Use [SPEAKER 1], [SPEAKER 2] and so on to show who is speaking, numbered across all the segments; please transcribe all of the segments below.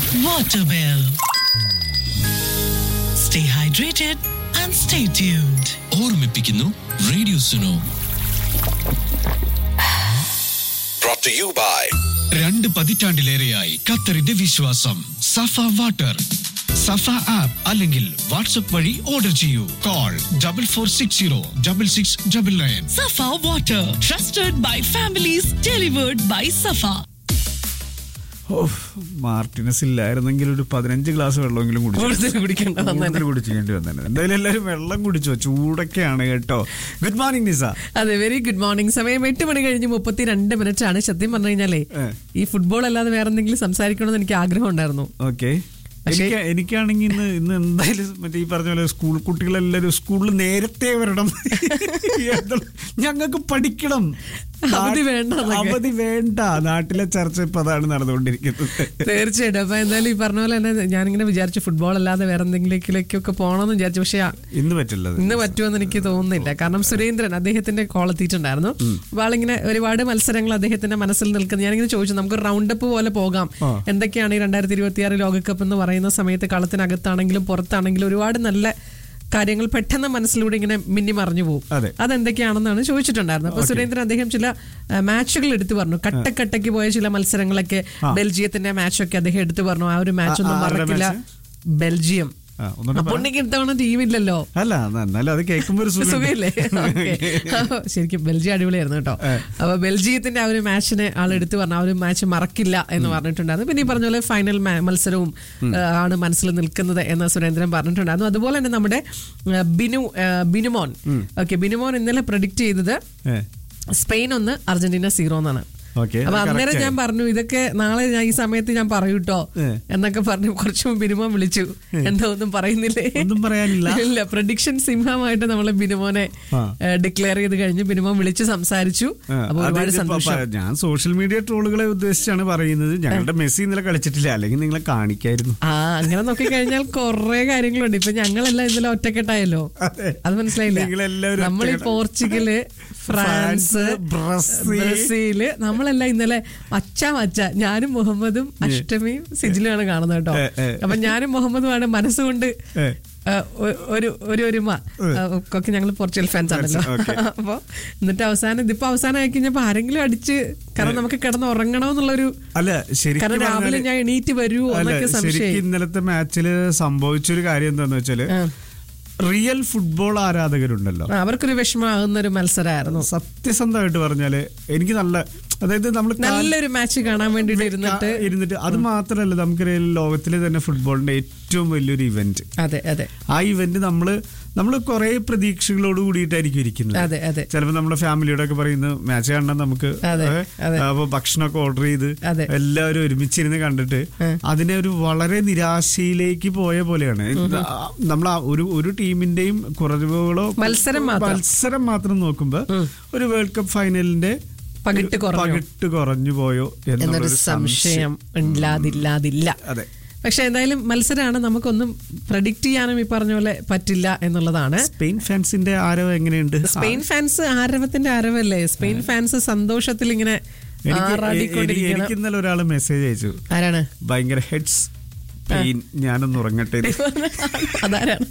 [SPEAKER 1] water bill. Stay hydrated and stay tuned.
[SPEAKER 2] ഓർമ്മിപ്പിക്കുന്നു radio Suno
[SPEAKER 3] brought to you by
[SPEAKER 2] രണ്ട് പതിറ്റാണ്ടിലേറെയായി ഖത്തറിന്റെ വിശ്വാസം സഫ വാട്ടർ സഫ ആപ്പ് അല്ലെങ്കിൽ വാട്സ്ആപ്പ് വഴി ഓർഡർ ചെയ്യൂ call double four six zero double six double nine
[SPEAKER 1] Safa water, trusted by families, delivered by Safa.
[SPEAKER 4] ഓഫ് Martinez ഇല്ലായിരുന്നെങ്കിൽ ഒരു പതിനഞ്ച് ഗ്ലാസ് വെള്ളമെങ്കിലും കുടിച്ചു
[SPEAKER 5] കൂടുതൽ കുടിക്കേണ്ട വന്നേനെ.
[SPEAKER 4] കൂടുതൽ കുടിച്ചിട്ട് വന്നെ എന്തായാലും എല്ലാവരും വെള്ളം കുടിച്ചോ ചൂടൊക്കെയാണ് കേട്ടോ ഗുഡ് മോർണിംഗ് നിസ
[SPEAKER 5] അതെ വെരി ഗുഡ് മോർണിംഗ് സമയം എട്ട് മണി കഴിഞ്ഞ് മുപ്പത്തി രണ്ട് മിനിറ്റ് ആണ് സത്യം പറഞ്ഞു കഴിഞ്ഞാലേ
[SPEAKER 4] ഏ.
[SPEAKER 5] ഈ ഫുട്ബോൾ അല്ലാതെ വേറെ എന്തെങ്കിലും സംസാരിക്കണമെന്ന് എനിക്ക് ആഗ്രഹം ഉണ്ടായിരുന്നു
[SPEAKER 4] ഓക്കെ
[SPEAKER 5] പക്ഷേ-
[SPEAKER 4] എനിക്ക് എനിക്കാണെങ്കിൽ ഇന്ന് ഇന്ന് എന്തായാലും മറ്റേ ഈ പറഞ്ഞ പോലെ സ്കൂൾ കുട്ടികളെല്ലാവരും സ്കൂളിൽ നേരത്തെ വരണം ഞങ്ങൾക്ക് പഠിക്കണം
[SPEAKER 5] അവധി വേണ്ട എന്നൊക്കെ.
[SPEAKER 4] അവധി വേണ്ട നാട്ടിലെ ചർച്ച ഇപ്പൊ അതാണ് നടന്നുകൊണ്ടിരിക്കുന്നത്
[SPEAKER 5] തീർച്ചയായിട്ടും അപ്പൊ എന്തായാലും ഈ പറഞ്ഞ പോലെ തന്നെ ഞാനിങ്ങനെ വിചാരിച്ചു ഫുട്ബോൾ അല്ലാതെ വേറെ എന്തെങ്കിലേക്കൊക്കെ പോകണമെന്ന് വിചാരിച്ചു പക്ഷെ
[SPEAKER 4] ഇന്ന് പറ്റില്ല അത്.
[SPEAKER 5] ഇന്ന് പറ്റുമെന്ന് എനിക്ക് തോന്നുന്നില്ല കാരണം സുരേന്ദ്രൻ അദ്ദേഹത്തിന്റെ കോൾ എത്തിയിട്ടുണ്ടായിരുന്നു അപ്പൊ ആളിങ്ങനെ ഒരുപാട് മത്സരങ്ങൾ അദ്ദേഹത്തിന്റെ മനസ്സിൽ നിൽക്കുന്നത് ഞാനിങ്ങനെ ചോദിച്ചു നമുക്ക് റൗണ്ട് അപ്പ് പോലെ പോകാം
[SPEAKER 4] ആ.
[SPEAKER 5] എന്തൊക്കെയാണ് ഈ രണ്ടായിരത്തി ഇരുപത്തി ആറ് ലോകകപ്പ് എന്ന് പറയുന്ന സമയത്ത് കളത്തിനകത്താണെങ്കിലും പുറത്താണെങ്കിലും ഒരുപാട് നല്ല കാര്യങ്ങൾ പെട്ടെന്ന് മനസ്സിലൂടെ ഇങ്ങനെ മിന്നി മറിഞ്ഞു പോകും
[SPEAKER 4] അതെ.
[SPEAKER 5] അതെന്തൊക്കെയാണെന്നാണ് ചോദിച്ചിട്ടുണ്ടായിരുന്നത് അപ്പൊ സുരേന്ദ്രൻ അദ്ദേഹം ചില ആ, മാച്ചുകൾ എടുത്തു പറഞ്ഞു കട്ടക്കട്ടയ്ക്ക് പോയ ചില മത്സരങ്ങളൊക്കെ ബെൽജിയത്തിന്റെ മാച്ചൊക്കെ അദ്ദേഹം എടുത്തു പറഞ്ഞു ആ ഒരു മാച്ച് ഒന്നും
[SPEAKER 4] ആ, ആരുടെ
[SPEAKER 5] മറക്കില്ല ബെൽജിയം
[SPEAKER 4] ആ, ഒന്നുകൂടെ
[SPEAKER 5] അപ്പൊ
[SPEAKER 4] പറ.
[SPEAKER 5] ഉണ്ടെങ്കിൽ ഇത്തവണ ടീമില്ലല്ലോ
[SPEAKER 4] അല്ല എന്നാ- എന്നാലും അത് കേൾക്കുമ്പോ ഒരു സുഖം
[SPEAKER 5] സുഖമില്ലേ ഓക്കേ. അപ്പൊ ശരിക്കും ബെൽജിയം അടിപൊളിയായിരുന്നു കേട്ടോ അപ്പൊ ബെൽജിയത്തിന്റെ ആ ഒരു മാച്ചിനെ ആൾ എടുത്തു പറഞ്ഞു ആ ഒരു മാച്ച് മറക്കില്ല എന്ന് പറഞ്ഞിട്ടുണ്ടായിരുന്നു പിന്നെ ഈ പറഞ്ഞ പോലെ ഫൈനൽ മാ- മത്സരവും ആ, ആണ് മനസ്സിൽ നിൽക്കുന്നത് എന്ന് സുരേന്ദ്രൻ പറഞ്ഞിട്ടുണ്ടായിരുന്നു അതുപോലെ തന്നെ നമ്മുടെ ആ, ബിനു ആ, ബിനുമോൻ ഓക്കെ ബിനുമോൻ ഇന്നലെ പ്രഡിക്റ്റ് ചെയ്തത്
[SPEAKER 4] ഏ,
[SPEAKER 5] സ്പെയിൻ ഒന്ന് അർജന്റീന സീറോ എന്നാണ്
[SPEAKER 4] ഓക്കേ,
[SPEAKER 5] അപ്പൊ
[SPEAKER 4] അത്
[SPEAKER 5] അന്നേരം
[SPEAKER 4] correct
[SPEAKER 5] ഞാൻ പറഞ്ഞു ഇതൊക്കെ നാളെ ഞാൻ ഈ സമയത്ത് ഞാൻ പറയൂട്ടോ
[SPEAKER 4] ഏ.
[SPEAKER 5] എന്നൊക്കെ പറഞ്ഞു കുറച്ചു മുമ്പ് ബിനുമോൻ വിളിച്ചു എന്തോ ഒന്നും പറയുന്നില്ലേ
[SPEAKER 4] ഒന്നും പറയാനില്ല
[SPEAKER 5] ഇല്ല പ്രഡിക്ഷൻ സിംഹമായിട്ട് നമ്മളെ ബിനുമോനെ
[SPEAKER 4] ആ.
[SPEAKER 5] ഡിക്ലെയർ ചെയ്ത് കഴിഞ്ഞ് ബിനുമോൻ വിളിച്ച് സംസാരിച്ചു
[SPEAKER 4] ആ,
[SPEAKER 5] അപ്പൊ
[SPEAKER 4] അത്
[SPEAKER 5] ഒരുപാട്
[SPEAKER 4] ഇതിപ്പോ
[SPEAKER 5] സന്തോഷം
[SPEAKER 4] പ- ഞാൻ സോഷ്യൽ മീഡിയ ട്രോളുകളെ ഉദ്ദേശിച്ചാണ് പറയുന്നത് ഞങ്ങളുടെ മെസ്സി ഇന്നലെ കളിച്ചിട്ടില്ല അല്ലെങ്കിൽ നിങ്ങളെ കാണിക്കായിരുന്നു
[SPEAKER 5] ആ അങ്ങനെ നോക്കി കഴിഞ്ഞാൽ കുറെ കാര്യങ്ങളുണ്ട് ഇപ്പൊ ഞങ്ങളെല്ലാം ഇന്നലെ ഒറ്റക്കെട്ടായല്ലോ
[SPEAKER 4] അതെ.
[SPEAKER 5] അത് മനസ്സിലായില്ല
[SPEAKER 4] നിങ്ങളെല്ലാവരും
[SPEAKER 5] നമ്മൾ ഈ
[SPEAKER 4] ഒറ്റക്കെട്ടാ.
[SPEAKER 5] Portugal France
[SPEAKER 4] Brazil.
[SPEAKER 5] ബ്രസീല് നമ്മളെല്ലാം ഇന്നലെ അച്ഛ മച്ച ഞാനും മുഹമ്മദും അഷ്ടമിയും സിജിലുമാണ് കാണുന്നത് കേട്ടോ
[SPEAKER 4] ഏ, ഏ.
[SPEAKER 5] അപ്പൊ ഞാനും മുഹമ്മദുമാണ് മനസ്സുകൊണ്ട്
[SPEAKER 4] ഏ.
[SPEAKER 5] ആ, ഒ- ഒരു ഒരു ഒരുമ ആ, ഒക്കെ ഞങ്ങൾ പോർച്ചുഗൽ ഫാൻസ് ആണല്ലോ
[SPEAKER 4] ഓക്കേ.
[SPEAKER 5] അപ്പൊ എന്നിട്ട് അവസാനം ഇതിപ്പോ അവസാനം ആയി കഴിഞ്ഞപ്പോ ആരെങ്കിലും അടിച്ച് കാരണം നമുക്ക് കിടന്ന് ഉറങ്ങണമെന്നുള്ളൊരു
[SPEAKER 4] അല്ല ശരിക്കും
[SPEAKER 5] കാരണം രാവിലെ
[SPEAKER 4] പറഞ്ഞാല്
[SPEAKER 5] ഞാൻ എണീറ്റ് വരൂ
[SPEAKER 4] അല്ല
[SPEAKER 5] എന്നൊക്കെ സംശയം
[SPEAKER 4] ശരിക്കും ഇന്നലത്തെ മാച്ചില് സംഭവിച്ചൊരു കാര്യം എന്താന്ന് വെച്ചാല്
[SPEAKER 5] ആ.
[SPEAKER 4] റിയൽ ഫുട്ബോൾ ആരാധകരുണ്ടല്ലോ
[SPEAKER 5] ആ, അവർക്കൊരു വിഷമമാകുന്ന ഒരു മത്സരമായിരുന്നു
[SPEAKER 4] സത്യസന്ധമായിട്ട് പറഞ്ഞാല് എനിക്ക് നല്ല അതായത് നമ്മൾ
[SPEAKER 5] നല്ലൊരു മാച്ച് കാണാൻ വേണ്ടിട്ട് ഇരുന്നിട്ട്
[SPEAKER 4] ഇരുന്നിട്ട് അത് മാത്രമല്ല നമുക്കറിയാം ലോകത്തിലെ തന്നെ ഫുട്ബോളിന്റെ ഏറ്റവും വലിയൊരു ഇവന്റ്
[SPEAKER 5] അതെ അതെ
[SPEAKER 4] ആ ഇവന്റ് നമ്മള് നമ്മൾ കുറെ പ്രതീക്ഷകളോട് കൂടിയിട്ടായിരിക്കും ഇരിക്കുന്നത്
[SPEAKER 5] അതെ അതെ
[SPEAKER 4] ചിലപ്പോൾ നമ്മുടെ ഫാമിലിയോടെ ഒക്കെ പറയുന്നത് മാച്ച് കാണാൻ നമുക്ക്
[SPEAKER 5] അതെ,
[SPEAKER 4] ഏ,
[SPEAKER 5] അതെ.
[SPEAKER 4] അപ്പൊ ഭക്ഷണമൊക്കെ ഓർഡർ ചെയ്ത്
[SPEAKER 5] അതെ.
[SPEAKER 4] എല്ലാവരും ഒരുമിച്ചിരുന്ന് കണ്ടിട്ട് അതിനെ ഒരു വളരെ നിരാശയിലേക്ക് പോയ പോലെയാണ് നമ്മൾ ഒരു ഒരു ടീമിന്റെയും കുറവുകളോ
[SPEAKER 5] മത്സരം മാത്രം.
[SPEAKER 4] മത്സരം മാത്രം നോക്കുമ്പോ ഒരു വേൾഡ് കപ്പ് ഫൈനലിന്റെ
[SPEAKER 5] പകിട്ട് കുറഞ്ഞു.
[SPEAKER 4] പകിട്ട് കുറഞ്ഞു പോയോ
[SPEAKER 5] എന്നൊരു
[SPEAKER 4] എന്നുള്ളൊരു
[SPEAKER 5] സംശയം ഇല്ലാതില്ലാതില്ല
[SPEAKER 4] അതെ
[SPEAKER 5] പക്ഷെ എന്തായാലും മത്സരമാണ് നമുക്കൊന്നും പ്രഡിക്റ്റ് ചെയ്യാനും ഈ പറഞ്ഞ പോലെ പറ്റില്ല എന്നുള്ളതാണ്
[SPEAKER 4] സ്പെയിൻ ഫാൻസിന്റെ ആരവ് എങ്ങനെയുണ്ട്
[SPEAKER 5] സ്പെയിൻ ഫാൻസ് ആരവത്തിന്റെ ആരവല്ലേ സ്പെയിൻ ഫാൻസ് സന്തോഷത്തിൽ ഇങ്ങനെ
[SPEAKER 4] എനിക്ക് എ- എനിക്ക്
[SPEAKER 5] ആറാടിക്കൊണ്ടിരിക്കണം
[SPEAKER 4] എനിക്ക് ഇന്നലെ ഒരാൾ മെസ്സേജ് അയച്ചു
[SPEAKER 5] ആരാണ്
[SPEAKER 4] ഭയങ്കര ഹെഡ്സ് പെയിൻ ഞാനൊന്ന് ഉറങ്ങട്ടെ എന്ന്.
[SPEAKER 5] അതാരാണ്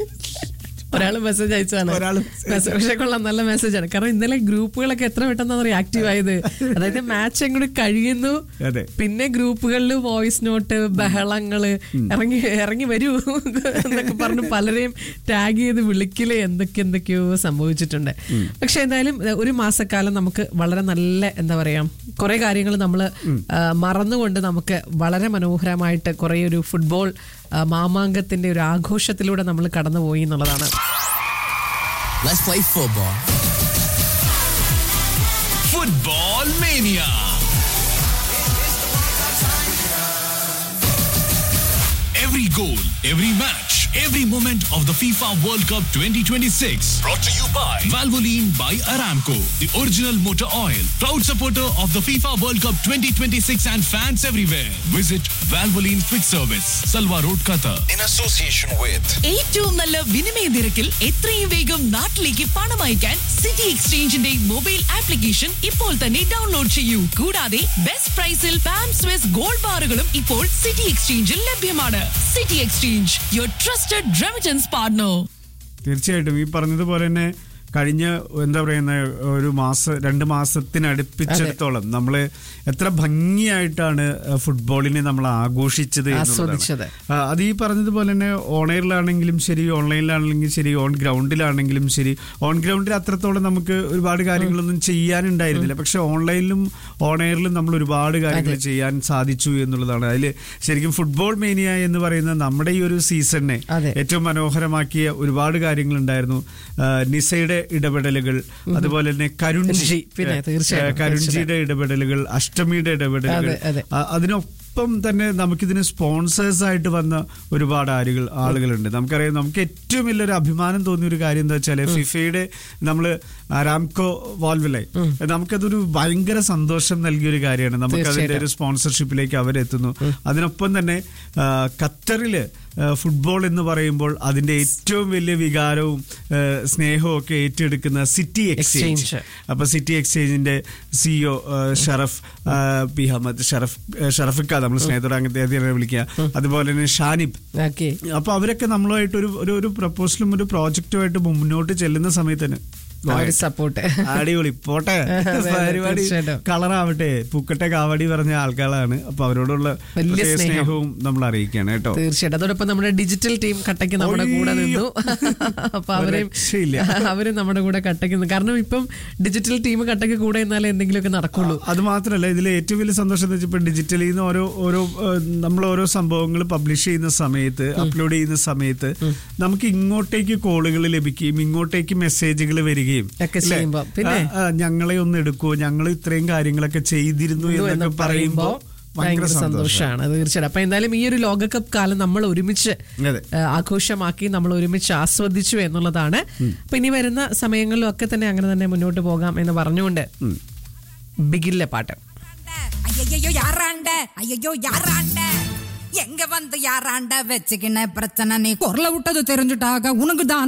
[SPEAKER 5] ഒരാൾ മെസ്സേജ് അയച്ചതാണ്
[SPEAKER 4] ഒരാള്
[SPEAKER 5] മെസ്സേജ് പക്ഷെ കൊള്ളാം നല്ല മെസ്സേജാണ് കാരണം ഇന്നലെ ഗ്രൂപ്പുകളൊക്കെ എത്ര പെട്ടെന്നാണ് ആക്റ്റീവ് ആയത് അതായത് മാച്ച് അങ്ങോട്ട് കഴിയുന്നു
[SPEAKER 4] അതെ.
[SPEAKER 5] പിന്നെ ഗ്രൂപ്പുകളിൽ വോയിസ് നോട്ട് ബഹളങ്ങള് ഇറങ്ങി ഇറങ്ങി വരൂ എന്നൊക്കെ പറഞ്ഞ് പലരെയും ടാഗ് ചെയ്ത് വിളിക്കല് എന്തൊക്കെ എന്തൊക്കെയോ സംഭവിച്ചിട്ടുണ്ട് പക്ഷെ എന്തായാലും ഏ, ഒരു മാസക്കാലം നമുക്ക് വളരെ നല്ല എന്താ പറയാ കുറെ കാര്യങ്ങൾ നമ്മൾ മറന്നുകൊണ്ട് നമുക്ക് വളരെ മനോഹരമായിട്ട് കുറെ ഒരു ഫുട്ബോൾ ആ, മാമാങ്കത്തിന്റെ ഒരു ആഘോഷത്തിലൂടെ നമ്മൾ കടന്നുപോയി എന്നുള്ളതാണ്
[SPEAKER 2] Let's play football. Football Mania. Every goal, every match,
[SPEAKER 6] every moment of the FIFA World Cup 2026.
[SPEAKER 3] Brought to you by
[SPEAKER 6] Valvoline by Aramco, the original motor oil, proud supporter of the FIFA World Cup 2026 and fans everywhere. Visit Valvoline Quick Service, Salwa Road, Qatar.
[SPEAKER 3] in association with
[SPEAKER 1] ഏറ്റവും നല്ല വിനിമയ നിരക്കിൽ എത്രയും വേഗം നാട്ടിലേക്ക് പണം അയക്കാൻ city എക്സ്ചേഞ്ചിന്റെ mobile application ഇപ്പോൾ തന്നെ ഡൗൺലോഡ് ചെയ്യൂ കൂടാതെ ബെസ്റ്റ് പ്രൈസിൽ പാം സ്വിസ് ഗോൾഡ് ബാറുകളും ഇപ്പോൾ സിറ്റി എക്സ്ചേഞ്ചിൽ ലഭ്യമാണ് city exchange your trusted remittance partner
[SPEAKER 4] തീർച്ചയായിട്ടും ഈ പറഞ്ഞതുപോലെ തന്നെ കഴിഞ്ഞ എന്താ പറയുന്ന ഒരു മാസം രണ്ട് മാസത്തിനടുപ്പിച്ചിടത്തോളം നമ്മൾ എത്ര ഭംഗിയായിട്ടാണ് ഫുട്ബോളിനെ നമ്മൾ ആഘോഷിച്ചത് എന്നുള്ളതാണ്.
[SPEAKER 5] ആസ്വദിച്ചത്.
[SPEAKER 4] ആ, അത് ഈ പറഞ്ഞതുപോലെ തന്നെ ഓണയറിലാണെങ്കിലും ശരി ഓൺലൈനിലാണെങ്കിലും ശരി ഓൺ ഗ്രൗണ്ടിലാണെങ്കിലും ശരി ഓൺ ഗ്രൗണ്ടിൽ അത്രത്തോളം നമുക്ക് ഒരുപാട് കാര്യങ്ങളൊന്നും ചെയ്യാനുണ്ടായിരുന്നില്ല പക്ഷെ ഓൺലൈനിലും ഓണയറിലും നമ്മൾ ഒരുപാട് കാര്യങ്ങൾ ചെയ്യാൻ സാധിച്ചു എന്നുള്ളതാണ് അതിൽ ശരിക്കും ഫുട്ബോൾ മേനിയ എന്ന് പറയുന്ന നമ്മുടെ ഈ ഒരു സീസണിനെ
[SPEAKER 5] അതെ.
[SPEAKER 4] ഏറ്റവും മനോഹരമാക്കിയ ഒരുപാട് കാര്യങ്ങളുണ്ടായിരുന്നു ആ, നിസയുടെ ഇടപെടലുകൾ അതുപോലെ തന്നെ കരുൺജി
[SPEAKER 5] കരുൺജി, പിന്നെ തീർച്ചയായും,
[SPEAKER 4] ആ, കരുൺജിയുടെ ഇടപെടലുകൾ അഷ്ടമിയുടെ ഇടപെടലുകൾ
[SPEAKER 5] അതെ, അതെ.
[SPEAKER 4] ആ, അതിനൊപ്പം തന്നെ നമുക്കിതിന് സ്പോൺസേഴ്സ് ആയിട്ട് വന്ന ഒരുപാട് ആളുകൾ ആളുകളുണ്ട് നമുക്കറിയാം നമുക്ക് ഏറ്റവും വലിയൊരു അഭിമാനം തോന്നിയ ഒരു കാര്യം എന്താ വെച്ചാൽ ഫിഫയുടെ നമ്മൾ അരാംകോ വാൽവിലെ നമുക്കതൊരു ഭയങ്കര സന്തോഷം നൽകിയ ഒരു കാര്യമാണ് നമുക്ക് അതിന്റെ
[SPEAKER 5] തീർച്ചയായിട്ടും.
[SPEAKER 4] ഒരു സ്പോൺസർഷിപ്പിലേക്ക് അവരെത്തുന്നു അതിനൊപ്പം തന്നെ ആ, ഖത്തറില് ആ, ഫുട്ബോൾ എന്ന് പറയുമ്പോൾ അതിന്റെ ഏറ്റവും വലിയ വികാരവും ആ, സ്നേഹവും ഒക്കെ ഏറ്റെടുക്കുന്ന സിറ്റി എക്സ്ചേഞ്ച്
[SPEAKER 5] Exchange.
[SPEAKER 4] അപ്പൊ സിറ്റി എക്സ്ചേഞ്ചിന്റെ സിഇഒ ഷറഫ് ആ, പി അഹമ്മദ് ഷറഫ് ആ, ഷറഫിക്ക നമ്മൾ സ്നേഹത്തോടെ അങ്ങനത്തെ അദ്ദേഹത്തെ വിളിക്കുക അതുപോലെ തന്നെ ഷാനിബ്
[SPEAKER 5] ഓക്കെ
[SPEAKER 4] അപ്പൊ അവരൊക്കെ നമ്മളുമായിട്ട് ഒരു ഒരു ഒരു പ്രപ്പോസലും ഒരു പ്രോജക്റ്റുമായിട്ട് മുന്നോട്ട് ചെല്ലുന്ന സമയത്ത് തന്നെ
[SPEAKER 5] സപ്പോർട്ട്
[SPEAKER 4] അടിപൊളി പോട്ടെ
[SPEAKER 5] അതെ,
[SPEAKER 4] പരിപാടി
[SPEAKER 5] തീർച്ചയായിട്ടും.
[SPEAKER 4] കളറാവട്ടെ പൂക്കട്ടെ കാവടി പറഞ്ഞ ആൾക്കാരാണ് അപ്പൊ അവരോടുള്ള
[SPEAKER 5] വലിയ
[SPEAKER 4] പ്രത്യേക
[SPEAKER 5] സ്നേഹം.
[SPEAKER 4] സ്നേഹവും നമ്മൾ അറിയിക്കുകയാണ് കേട്ടോ
[SPEAKER 5] തീർച്ചയായിട്ടും അതോടൊപ്പം നമ്മുടെ ഡിജിറ്റൽ ടീം കട്ടയ്ക്ക് നമ്മുടെ കൂടെ നിന്നു അപ്പൊ അവരെയും
[SPEAKER 4] രക്ഷയില്ല.
[SPEAKER 5] അവരും നമ്മുടെ കൂടെ കട്ടയ്ക്ക് നിന്നു കാരണം ഇപ്പം ഡിജിറ്റൽ ടീം കട്ടയ്ക്ക് കൂടെ നിന്നാലേ എന്തെങ്കിലുമൊക്കെ നടക്കുള്ളൂ
[SPEAKER 4] അത് മാത്രമല്ല ഇതിൽ ഏറ്റവും വലിയ സന്തോഷം എന്ന് വെച്ചാൽ ഡിജിറ്റലിൽ നിന്ന് ഓരോ ഓരോ ഏഹ്, നമ്മൾ ഓരോ സംഭവങ്ങൾ പബ്ലിഷ് ചെയ്യുന്ന സമയത്ത് അപ്ലോഡ് ചെയ്യുന്ന സമയത്ത് നമുക്ക് ഇങ്ങോട്ടേക്ക് കോളുകൾ ലഭിക്കുകയും ഇങ്ങോട്ടേക്ക് മെസ്സേജുകൾ വരികയും
[SPEAKER 5] ഒക്കെ
[SPEAKER 4] ഇല്ലേ?
[SPEAKER 5] ചെയ്യുമ്പോ, പിന്നെ?
[SPEAKER 4] ആ, ആ, ഞങ്ങളെ ഒന്ന് എടുക്കുവോ ഞങ്ങൾ ഇത്രയും കാര്യങ്ങളൊക്കെ ചെയ്തിരുന്നു
[SPEAKER 5] എന്ന്
[SPEAKER 4] എന്നൊക്കെ പറയുമ്പോ
[SPEAKER 5] ഭയങ്കര സന്തോഷമാണ് തീർച്ചയായിട്ടും അപ്പൊ എന്തായാലും ഈ ഒരു ലോകകപ്പ് കാലം നമ്മൾ ഒരുമിച്ച്
[SPEAKER 4] അതെ.
[SPEAKER 5] ആ, ആഘോഷമാക്കി നമ്മൾ ഒരുമിച്ച് ആസ്വദിച്ചു എന്നുള്ളതാണ് അപ്പൊ ഇനി വരുന്ന സമയങ്ങളിലും ഒക്കെ തന്നെ അങ്ങനെ തന്നെ മുന്നോട്ട് പോകാം എന്ന് പറഞ്ഞുകൊണ്ട് ബിഗിലെ പാട്ട്
[SPEAKER 7] ஐயையோ யாராண்ட ஐயையோ யாராண்ட எங்க வந்து யாராண்ட வச்சுக்கின பிரச்சனை நீ குரல விட்டது தெரிஞ்சுட்டாக உனக்கு தான்